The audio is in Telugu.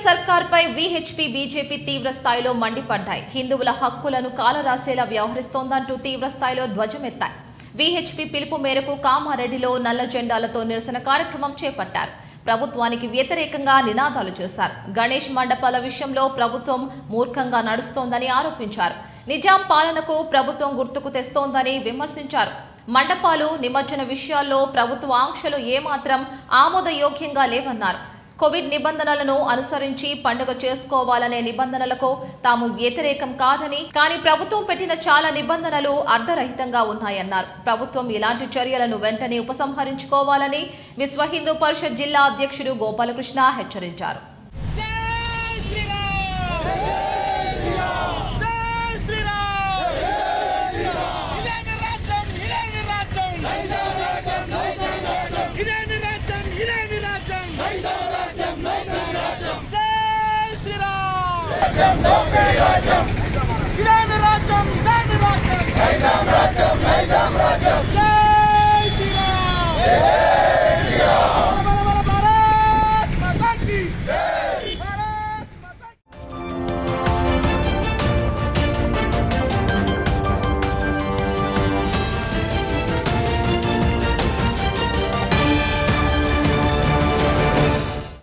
సర్కార్పై విహెచ్పి బీజేపీ తీవ్ర స్థాయిలో మండిపడ్డాయి హిందువుల హక్కులను కాలరాసేలా వ్యవహరిస్తోందంటూ తీవ్ర స్థాయిలో ధ్వజమెత్తాయి విహెచ్పి పిలుపు మేరకు కామారెడ్డిలో నల్ల జెండాలతో నిరసన కార్యక్రమం చేపట్టారు ప్రభుత్వానికి వ్యతిరేకంగా నినాదాలు చేశారు గణేష్ మండపాల విషయంలో ప్రభుత్వం మూర్ఖంగా నడుస్తోందని ఆరోపించారు నిజాం పాలనకు ప్రభుత్వం గుర్తుకు తెస్తోందని విమర్శించారు మండపాలు నిమజ్జన విషయాల్లో ప్రభుత్వ ఆంక్షలు ఏమాత్రం ఆమోదయోగ్యంగా లేవన్నారు కోవిడ్ నిబంధనలను అనుసరించి పండుగ చేసుకోవాలనే నిబంధనలకు తాము వ్యతిరేకం కాదని కానీ ప్రభుత్వం పెట్టిన చాలా నిబంధనలు అర్ధరహితంగా ఉన్నాయన్నారు ప్రభుత్వం ఇలాంటి చర్యలను వెంటనే ఉపసంహరించుకోవాలని విశ్వ హిందూ పరిషత్ జిల్లా అధ్యక్షుడు గోపాలకృష్ణ హెచ్చరించారు జై శ్రీరామ్ జై శ్రీరామ్ ఇదేమి రాజ్యం ఇదేమి రాజ్యం ఇదేమి రాజ్యం ఇదేమి రాజ్యం జై శ్రీరామ్ ఇదేమి రాజ్యం ఇదేమి రాజ్యం